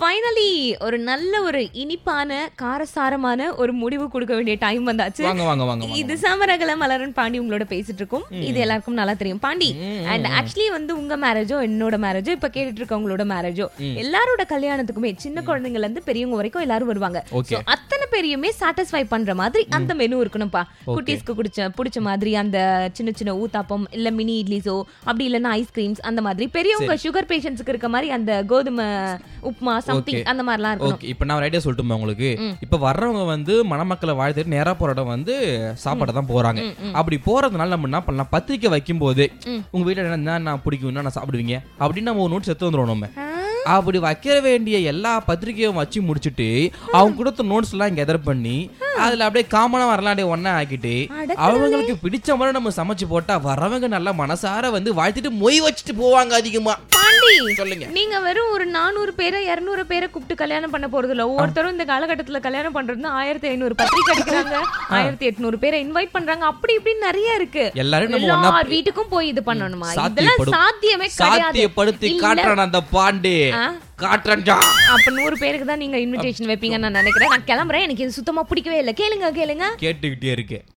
Finally ஒரு நல்ல ஒரு இனிப்பான காரசாரமான ஒரு முடிவு கொடுக்க வேண்டிய டைம் வந்தாச்சு வாங்க வாங்க வாங்க வாங்க. இது சமரகல மலரன் பாண்டி உங்களோட பேசிட்டு இருக்கோம் இது எல்லாருக்கும் நல்லா தெரியும் பாண்டி அண்ட் ஆக்சுவலி வந்து உங்க மேரேஜோ என்னோட மேரேஜோ இப்ப கேட்டுட்டு இருக்கவங்களோட மேரேஜோ எல்லாரோட கல்யாணத்துக்குமே சின்ன குழந்தைங்கல இருந்து பெரியவங்க வரைக்கும் எல்லாரும் வருவாங்க Okay. So, அத்தனை பேரையுமே சாட்டிஸ்ஃபை பண்ற மாதிரி அந்த மெனு இருக்கணும்ப்பா குட்டீஸ்க்கு குடிச்ச பிடிச்ச மாதிரி அந்த சின்ன சின்ன ஊத்தாப்பம் இல்ல மினி இட்லிஸோ அப்படி இல்லைன்னா ஐஸ்கிரீம்ஸ் அந்த மாதிரி பெரியவங்க சுகர் பேஷண்ட்ஸ்க்கு இருக்க மாதிரி அந்த கோதுமை உப்புமா சம்திங் அந்த மாதிரிலாம் இருக்கணும் ஓகே இப்போ நான் ஒரு ஐடியா சொல்லட்டுமா உங்களுக்கு இப்போ வர்றவங்க வந்து மணமக்களை வாழ்த்துட்டு நேரா போற இடம் வந்து சாப்பாட தான் போறாங்க அப்படி போறதுனால நம்ம என்ன பண்ணலாம் பத்திரிக்கை வைக்கும் போது உங்க வீட்டுல என்ன நான் பிடிக்கும் நான் சாப்பிடுவீங்க அப்படின்னு நம்ம ஒரு நோட் செத்து வந்துருவோம் நம்ம அப்படி வைக்க வேண்டிய எல்லா பத்திரிக்கையும் வச்சு முடிச்சுட்டு அவங்க கொடுத்த நோட்ஸ் எல்லாம் கெதர் பண்ணி அதுல அப்படியே காமனா வரலாம் அப்படியே ஒண்ணா ஆக்கிட்டு அவங்களுக்கு பிடிச்ச மாதிரி நம்ம சமைச்சு போட்டா வரவங்க நல்லா மனசார வந்து வாழ்த்திட்டு மொய் வச்சுட்டு போவாங்க அதிகமா பாண்டி சொல்லுங்க நீங்க வெறும் ஒரு நானூறு பேரை இருநூறு பேரை கூப்பிட்டு கல்யாணம் பண்ண போறது இல்ல ஒவ்வொருத்தரும் இந்த காலகட்டத்துல கல்யாணம் பண்றது ஆயிரத்தி ஐநூறு பத்திரிக்கை அடிக்கிறாங்க ஆயிரத்தி எட்நூறு பேரை இன்வைட் பண்றாங்க அப்படி இப்படின்னு நிறைய இருக்கு எல்லாரும் நம்ம ஒண்ணா எல்லார் வீட்டுக்கும் போய் இது பண்ணணுமா இதெல்லாம் சாத்தியப்படும். சாத்தியமே கிடையாது சாத்தியப்படுத்தி இல்ல. காட்டுறான் அந்த பாண்டே ஆ? காட்டுறான்டா அப்ப நூறு பேருக்கு தான் நீங்க இன்விடேஷன் வைப்பீங்கன்னு நான் நினைக்கிறேன் நான் கிளம்புறேன் எனக்கு இது சுத்தமா பிடிக்கவே இல்லை கேளுங்க கேளுங்க கேட்டுக்கிட்டே இருக்கு